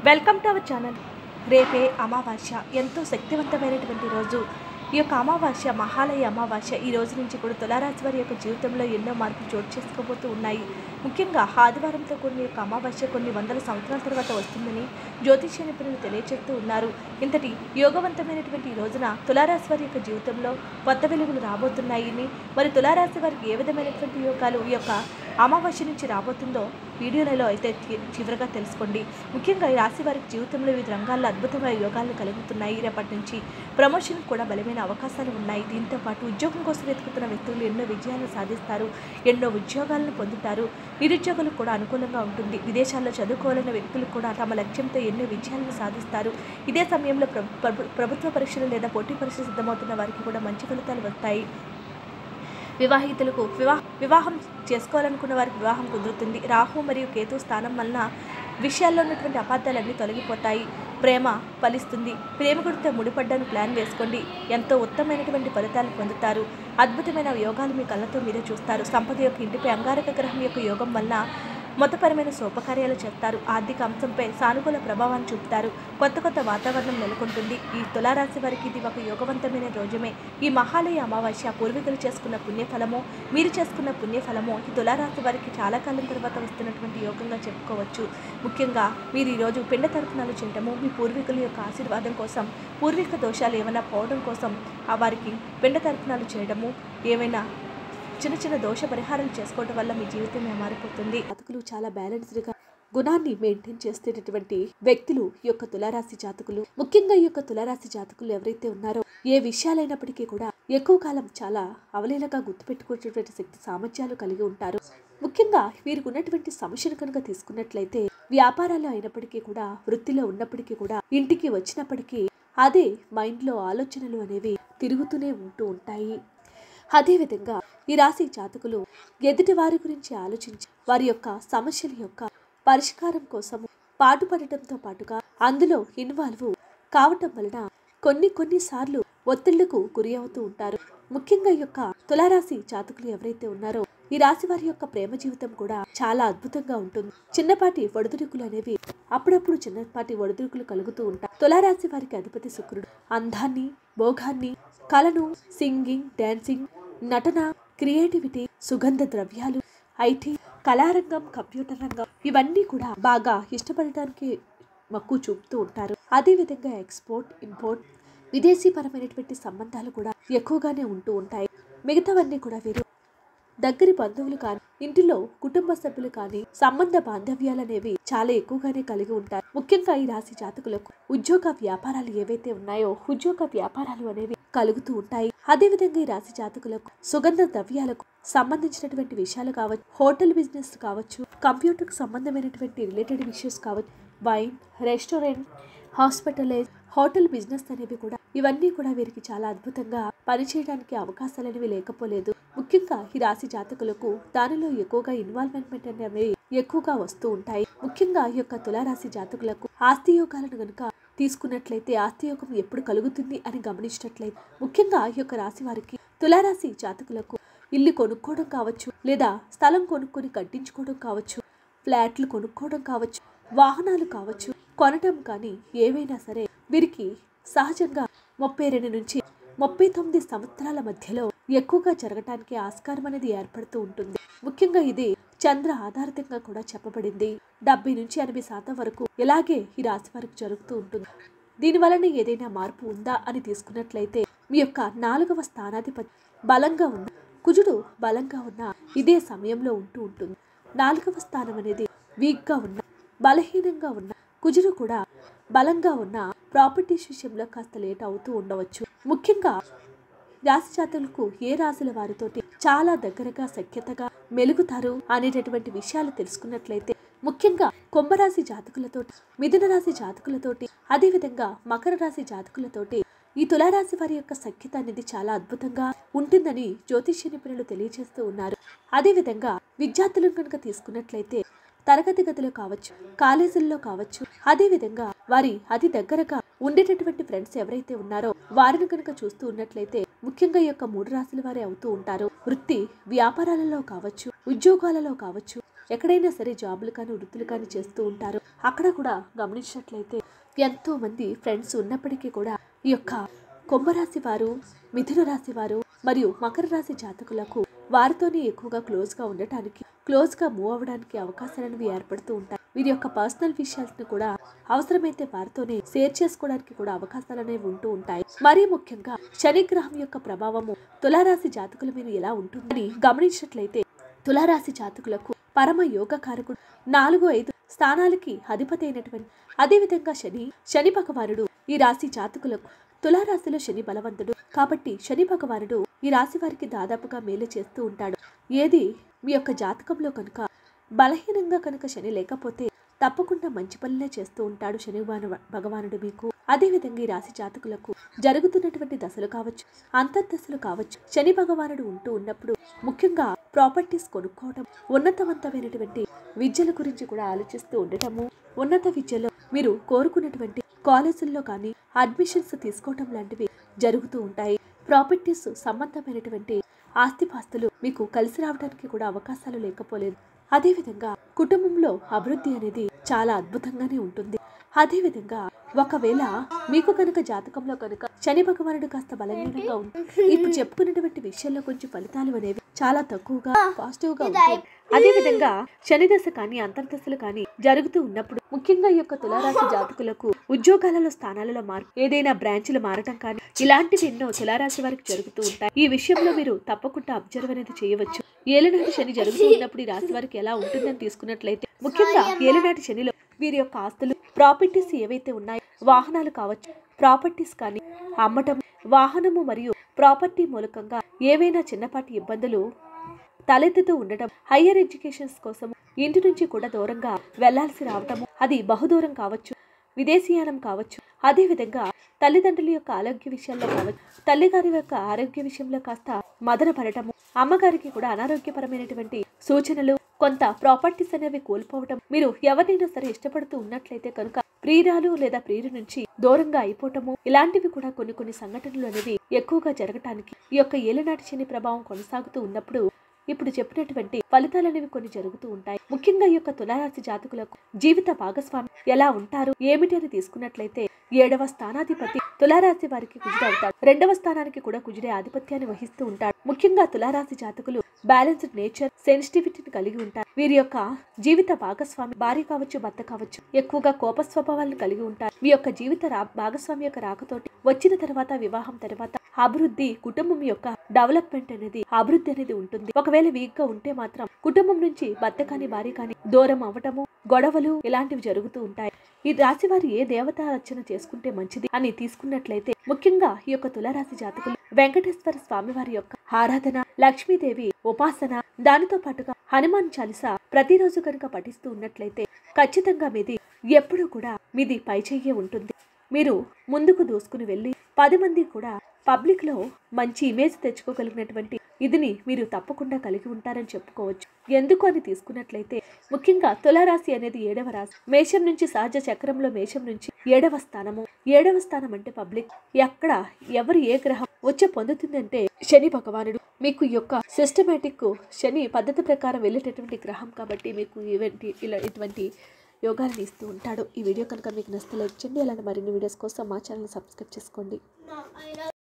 welcome to our channel రేపే అమావాస్య ఎంతో శక్తివంతమైనటువంటి రోజు ఈ యొక్క అమావాస్య మహాలయ అమావాస్య ఈ రోజు నుంచి కూడా తులారాశి వారి యొక్క జీవితంలో ఎన్నో మార్పులు చోటు చేసుకోబోతూ ఉన్నాయి ముఖ్యంగా ఆదివారంతో కూడిన యొక్క అమావాస్య కొన్ని వందల సంవత్సరాల తర్వాత వస్తుందని జ్యోతిష్య నిపుణులు తెలియజేస్తూ ఉన్నారు ఇంతటి యోగవంతమైనటువంటి ఈ రోజున తులారాశి వారి యొక్క జీవితంలో కొత్త వెలుగులు రాబోతున్నాయని మరి తులారాశి వారికి ఏ విధమైనటువంటి యోగాలు ఈ యొక్క అమావాస్య నుంచి రాబోతుందో వీడియోలలో అయితే చి- చివరగా తెలుసుకోండి ముఖ్యంగా ఈ రాశి వారికి జీవితంలో వివిధ రంగాల్లో అద్భుతమైన యోగాలు కలుగుతున్నాయి రేపటి నుంచి ప్రమోషన్ కూడా బలమైన అవకాశాలు ఉన్నాయి దీంతో పాటు ఉద్యోగం కోసం వెతుకుతున్న వ్యక్తులు ఎన్నో విజయాలు సాధిస్తారు ఎన్నో ఉద్యోగాలను పొందుతారు నిరుద్యోగులకు కూడా అనుకూలంగా ఉంటుంది విదేశాల్లో చదువుకోవాలన్న వ్యక్తులు కూడా తమ లక్ష్యంతో ఎన్నో విజయాలను సాధిస్తారు ఇదే సమయంలో ప్రభు- ప్రభు- ప్రభుత్వ పరీక్షలు లేదా పోటీ పరీక్షలు సిద్ధమవుతున్న వారికి కూడా మంచి ఫలితాలు వస్తాయి వివాహితులకు వివాహ వివాహం చేసుకోవాలనుకున్న వారికి వివాహం కుదురుతుంది రాహు మరియు కేతు స్థానం వలన విషయాల్లో ఉన్నటువంటి అపార్థాలన్నీ తొలగిపోతాయి ప్రేమ ఫలిస్తుంది ప్రేమికుడితో ముడిపడ్డాను ప్లాన్ వేసుకోండి ఎంతో ఉత్తమమైనటువంటి ఫలితాలు పొందుతారు అద్భుతమైన యోగాలు మీ కళ్ళతో మీరే చూస్తారు సంపద యొక్క ఇంటిపై అంగారక గ్రహం యొక్క యోగం వలన మతపరమైన శుభకార్యాలు చేస్తారు ఆర్థిక అంశంపై సానుకూల ప్రభావాన్ని చూపుతారు కొత్త కొత్త వాతావరణం నెలకొంటుంది ఈ తులారాశి వారికి ఇది ఒక యోగవంతమైన రోజుమే ఈ మహాలయ అమావాస్య పూర్వీకులు చేసుకున్న పుణ్యఫలము మీరు చేసుకున్న పుణ్యఫలము ఈ తులారాశి వారికి చాలా కాలం తర్వాత వస్తున్నటువంటి యోగంగా చెప్పుకోవచ్చు ముఖ్యంగా మీరు ఈరోజు పిండ తర్పణాలు చేయటము మీ పూర్వీకుల యొక్క ఆశీర్వాదం కోసం పూర్వీక దోషాలు ఏమైనా పోవడం కోసం ఆ వారికి పిండ తర్పణాలు చేయడము ఏమైనా చిన్న చిన్న దోష పరిహారాలు చేసుకోవడం వల్ల మీ జీవితమే మారిపోతుంది జాతకులు చాలా బ్యాలెన్స్డ్గా గుణాన్ని మెయింటైన్ చేసేటటువంటి వ్యక్తులు ఈ యొక్క తులారాశి జాతకులు ముఖ్యంగా ఈ యొక్క తులారాశి జాతకులు ఎవరైతే ఉన్నారో ఏ విషయాలైనప్పటికీ కూడా ఎక్కువ కాలం చాలా అవలీలగా గుర్తుపెట్టుకునేటువంటి శక్తి సామర్థ్యాలు కలిగి ఉంటారు ముఖ్యంగా వీరికి ఉన్నటువంటి సమస్యను కనుక తీసుకున్నట్లయితే వ్యాపారాలు అయినప్పటికీ కూడా వృత్తిలో ఉన్నప్పటికీ కూడా ఇంటికి వచ్చినప్పటికీ అదే మైండ్లో ఆలోచనలు అనేవి తిరుగుతూనే ఉంటూ ఉంటాయి అదేవిధంగా ఈ రాశి జాతకులు ఎదుటి వారి గురించి ఆలోచించి వారి యొక్క సమస్యల యొక్క పరిష్కారం కోసం పాటుపడటంతో పాటుగా అందులో ఇన్వాల్వ్ కావటం వలన కొన్ని కొన్ని సార్లు ఒత్తిళ్లకు గురి అవుతూ ఉంటారు ముఖ్యంగా ఈ యొక్క తులారాశి జాతకులు ఎవరైతే ఉన్నారో ఈ రాశి వారి యొక్క ప్రేమ జీవితం కూడా చాలా అద్భుతంగా ఉంటుంది చిన్నపాటి ఒడిదుడుకులు అనేవి అప్పుడప్పుడు చిన్నపాటి ఒడిదుడుకులు కలుగుతూ ఉంటాయి తులారాశి వారికి అధిపతి శుక్రుడు అందాన్ని భోగాన్ని కళను సింగింగ్ డాన్సింగ్ నటన క్రియేటివిటీ సుగంధ ద్రవ్యాలు ఐటీ కళారంగం కంప్యూటర్ రంగం ఇవన్నీ కూడా బాగా ఇష్టపడటానికి మక్కువ చూపుతూ ఉంటారు అదేవిధంగా ఎక్స్పోర్ట్ ఇంపోర్ట్ విదేశీ పరమైనటువంటి సంబంధాలు కూడా ఎక్కువగానే ఉంటూ ఉంటాయి మిగతావన్నీ కూడా వీరు దగ్గరి బంధువులు కానీ ఇంటిలో కుటుంబ సభ్యులు కానీ సంబంధ బాంధవ్యాలు అనేవి చాలా ఎక్కువగానే కలిగి ఉంటారు ముఖ్యంగా ఈ రాశి జాతకులకు ఉద్యోగ వ్యాపారాలు ఏవైతే ఉన్నాయో ఉద్యోగ వ్యాపారాలు అనేవి కలుగుతూ ఉంటాయి అదేవిధంగా ఈ రాశి జాతకులకు సుగంధ ద్రవ్యాలకు సంబంధించినటువంటి విషయాలు కావచ్చు హోటల్ బిజినెస్ కావచ్చు కంప్యూటర్కి సంబంధమైనటువంటి రిలేటెడ్ ఇష్యూస్ కావచ్చు wine restaurant hospitalize hotel business అనేవి కూడా ఇవన్నీ కూడా వీరికి చాలా అద్భుతంగా పనిచేయడానికి అవకాశాలు అనేవి లేకపోలేదు ముఖ్యంగా ఈ రాశి జాతకులకు దానిలో ఎక్కువగా ఇన్వాల్వ్మెంట్ అనేవి ఎక్కువగా వస్తూ ఉంటాయి ముఖ్యంగా ఈ యొక్క తులారాశి జాతకులకు ఆస్తి యోగాలను గనుక తీసుకున్నట్లయితే ఆస్తి యోగం ఎప్పుడు కలుగుతుంది అని గమనించినట్లయితే ముఖ్యంగా ఈ యొక్క రాశి వారికి తులారాశి జాతకులకు ఇల్లు కొనుక్కోవడం కావచ్చు లేదా స్థలం కొనుక్కొని కట్టించుకోవడం కావచ్చు ఫ్లాట్లు కొనుక్కోవడం కావచ్చు వాహనాలు కావచ్చు కొనటం కానీ ఏవైనా సరే వీరికి సహజంగా ముప్పై రెండు నుంచి ముప్పై తొమ్మిది సంవత్సరాల మధ్యలో ఎక్కువగా జరగటానికి ఆస్కారం అనేది ఏర్పడుతూ ఉంటుంది ముఖ్యంగా ఇది చంద్ర ఆధారితంగా కూడా చెప్పబడింది డెబ్బై నుంచి ఎనభై శాతం వరకు ఇలాగే ఈ రాశి వారికి జరుగుతూ ఉంటుంది దీని వలన ఏదైనా మార్పు ఉందా అని తీసుకున్నట్లయితే మీ యొక్క నాలుగవ స్థానాధిపతి బలంగా ఉన్న కుజుడు బలంగా ఉన్న ఇదే సమయంలో ఉంటూ ఉంటుంది నాలుగవ స్థానం అనేది వీక్గా ఉన్న బలహీనంగా ఉన్న కుజుడు కూడా బలంగా ఉన్న ప్రాపర్టీస్ విషయంలో కాస్త లేట్ అవుతూ ఉండవచ్చు ముఖ్యంగా రాశి జాతకులకు ఏ రాశుల వారితోటి చాలా దగ్గరగా సఖ్యతగా మెలుగుతారు అనేటటువంటి విషయాలు తెలుసుకున్నట్లయితే ముఖ్యంగా కుంభరాశి జాతకులతోటి మిథున రాశి జాతకులతోటి అదేవిధంగా మకర రాశి జాతకులతోటి ఈ తులారాశి వారి యొక్క సఖ్యత అనేది చాలా అద్భుతంగా ఉంటుందని జ్యోతిష్య నిపుణులు తెలియజేస్తూ ఉన్నారు అదేవిధంగా విద్యార్థులను కనుక తీసుకున్నట్లయితే తరగతి గదిలో కావచ్చు కాలేజీల్లో కావచ్చు అదేవిధంగా వారి అతి దగ్గరగా ఉండేటటువంటి ఫ్రెండ్స్ ఎవరైతే ఉన్నారో వారిని కనుక చూస్తూ ఉన్నట్లయితే ముఖ్యంగా ఈ యొక్క మూడు రాశుల వారే అవుతూ ఉంటారు వృత్తి వ్యాపారాలలో కావచ్చు ఉద్యోగాలలో కావచ్చు ఎక్కడైనా సరే జాబులు కానీ వృత్తులు కానీ చేస్తూ ఉంటారు అక్కడ కూడా గమనించినట్లయితే ఎంతో మంది ఫ్రెండ్స్ ఉన్నప్పటికీ కూడా ఈ యొక్క కుంభరాశి వారు మిథున రాశి వారు మరియు మకర రాశి జాతకులకు వారితోనే ఎక్కువగా క్లోజ్గా ఉండటానికి క్లోజ్గా మూవ్ అవ్వడానికి అవకాశాలు అనేవి ఏర్పడుతూ ఉంటాయి వీరి యొక్క పర్సనల్ విషయాలను కూడా అవసరమైతే వారితోనే షేర్ చేసుకోవడానికి కూడా అవకాశాలు అనేవి ఉంటూ ఉంటాయి మరీ ముఖ్యంగా శని గ్రహం యొక్క ప్రభావము తులారాశి జాతకుల మీద ఎలా ఉంటుందని గమనించినట్లయితే తులారాశి జాతకులకు పరమ యోగ కారకుడు నాలుగు ఐదు స్థానాలకి అధిపతి అయినటువంటి అదేవిధంగా శని శని భగవానుడు ఈ రాశి జాతకులకు తులారాశిలో శని బలవంతుడు కాబట్టి శని భగవానుడు ఈ రాశి వారికి దాదాపుగా మేలు చేస్తూ ఉంటాడు ఏది మీ యొక్క జాతకంలో కనుక బలహీనంగా కనుక శని లేకపోతే తప్పకుండా మంచి పనులే చేస్తూ ఉంటాడు శని భగవాను- భగవానుడు మీకు అదేవిధంగా ఈ రాశి జాతకులకు జరుగుతున్నటువంటి దశలు కావచ్చు అంతర్దశలు కావచ్చు శని భగవానుడు ఉంటూ ఉన్నప్పుడు ముఖ్యంగా ప్రాపర్టీస్ కొనుక్కోవడం ఉన్నతవంతమైనటువంటి విద్యల గురించి కూడా ఆలోచిస్తూ ఉండటము ఉన్నత విద్యలో మీరు కోరుకున్నటువంటి కాలేజీల్లో కానీ అడ్మిషన్స్ తీసుకోవటం లాంటివి జరుగుతూ ఉంటాయి ప్రాపర్టీస్ సంబంధమైనటువంటి ఆస్తిపాస్తులు మీకు కలిసి రావడానికి కూడా అవకాశాలు లేకపోలేదు అదేవిధంగా కుటుంబంలో అభివృద్ధి అనేది చాలా అద్భుతంగానే ఉంటుంది అదేవిధంగా ఒకవేళ మీకు కనుక జాతకంలో కనుక శని భగవానుడు కాస్త బలహీనంగా ఉంటుంది ఇప్పుడు చెప్పుకున్నటువంటి విషయంలో కొంచెం ఫలితాలు అనేవి చాలా తక్కువగా పాజిటివ్ గా ఉంటాయి అదేవిధంగా శని దశ కానీ అంతర్దశలు కానీ జరుగుతూ ఉన్నప్పుడు ముఖ్యంగా ఈ యొక్క తులారాశి జాతకులకు ఉద్యోగాలలో స్థానాలలో మార్పు ఏదైనా బ్రాంచ్లు మారటం కానీ ఇలాంటివి ఎన్నో తులారాశి వారికి జరుగుతూ ఉంటాయి ఈ విషయంలో మీరు తప్పకుండా అబ్జర్వ్ అనేది చేయవచ్చు ఏలినాటి శని జరుగుతూ ఉన్నప్పుడు ఈ రాశి వారికి ఎలా ఉంటుందని తీసుకున్నట్లయితే ముఖ్యంగా ఏలినాటి శనిలో వీరి యొక్క ఆస్తులు ప్రాపర్టీస్ ఏవైతే ఉన్నాయో వాహనాలు కావచ్చు ప్రాపర్టీస్ కానీ అమ్మటం వాహనము మరియు ప్రాపర్టీ మూలకంగా ఏవైనా చిన్నపాటి ఇబ్బందులు తలెత్తుతూ ఉండటం హయ్యర్ ఎడ్యుకేషన్స్ కోసం ఇంటి నుంచి కూడా దూరంగా వెళ్లాల్సి రావటము అది బహుదూరం కావచ్చు విదేశీయానం కావచ్చు అదేవిధంగా తల్లిదండ్రుల యొక్క ఆరోగ్య విషయాల్లో కావచ్చు తల్లిగారి యొక్క ఆరోగ్య విషయంలో కాస్త మదన పడటము అమ్మగారికి కూడా అనారోగ్యపరమైనటువంటి సూచనలు కొంత ప్రాపర్టీస్ అనేవి కోల్పోవటం మీరు ఎవరినైనా సరే ఇష్టపడుతూ ఉన్నట్లయితే కనుక ప్రియురాలు లేదా ప్రియుడి నుంచి దూరంగా అయిపోవటము ఇలాంటివి కూడా కొన్ని కొన్ని సంఘటనలు అనేవి ఎక్కువగా జరగటానికి ఈ యొక్క ఏలినాటి శని ప్రభావం కొనసాగుతూ ఉన్నప్పుడు ఇప్పుడు చెప్పినటువంటి ఫలితాలు అనేవి కొన్ని జరుగుతూ ఉంటాయి ముఖ్యంగా ఈ యొక్క తులారాశి జాతకులకు జీవిత భాగస్వామి ఎలా ఉంటారు ఏమిటి అని తీసుకున్నట్లయితే ఏడవ స్థానాధిపతి తులారాశి వారికి కుజుడు అవుతాడు రెండవ స్థానానికి కూడా కుజుడే ఆధిపత్యాన్ని వహిస్తూ ఉంటాడు ముఖ్యంగా తులారాశి జాతకులు బ్యాలెన్స్డ్ నేచర్ సెన్సిటివిటీని కలిగి ఉంటారు వీరి యొక్క జీవిత భాగస్వామి భార్య కావచ్చు భర్త కావచ్చు ఎక్కువగా కోప స్వభావాలను కలిగి ఉంటారు మీ యొక్క జీవిత రా- భాగస్వామి యొక్క రాకతోటి వచ్చిన తర్వాత వివాహం తర్వాత అభివృద్ధి కుటుంబం యొక్క డెవలప్మెంట్ అనేది అభివృద్ధి అనేది ఉంటుంది ఒకవేళ వీక్ గా ఉంటే మాత్రం కుటుంబం నుంచి భర్త కాని భార్య కాని దూరం అవ్వటము గొడవలు ఇలాంటివి జరుగుతూ ఉంటాయి ఈ రాశి వారు ఏ దేవతా రచన చేసుకుంటే మంచిది అని తీసుకున్నట్లయితే ముఖ్యంగా ఈ యొక్క తులారాశి జాతకులు వెంకటేశ్వర స్వామి వారి యొక్క ఆరాధన లక్ష్మీదేవి ఉపాసన దానితో పాటుగా హనుమాన్ చాలీస ప్రతిరోజు కనుక పఠిస్తూ ఉన్నట్లయితే ఖచ్చితంగా మీది ఎప్పుడూ కూడా మీది పై చెయ్యే ఉంటుంది మీరు ముందుకు దూసుకుని వెళ్ళి పది మంది కూడా పబ్లిక్ లో మంచి ఇమేజ్ తెచ్చుకోగలిగినటువంటి ఇదిని మీరు తప్పకుండా కలిగి ఉంటారని చెప్పుకోవచ్చు ఎందుకు అని తీసుకున్నట్లయితే ముఖ్యంగా తులారాశి అనేది ఏడవ రాశి మేషం నుంచి సహజ చక్రంలో మేషం నుంచి ఏడవ స్థానము ఏడవ స్థానం అంటే పబ్లిక్ ఎక్కడ ఎవరు ఏ గ్రహం వచ్చే పొందుతుందంటే శని భగవానుడు మీకు ఈ యొక్క సిస్టమేటిక్ శని పద్ధతి ప్రకారం వెళ్ళేటటువంటి గ్రహం కాబట్టి మీకు ఇవంటి ఇలా ఇటువంటి యోగాలను ఇస్తూ ఉంటాడు ఈ వీడియో కనుక మీకు నచ్చితే లైక్ చేయండి అలానే మరిన్ని వీడియోస్ కోసం మా ఛానల్ సబ్స్క్రైబ్ చేసుకోండి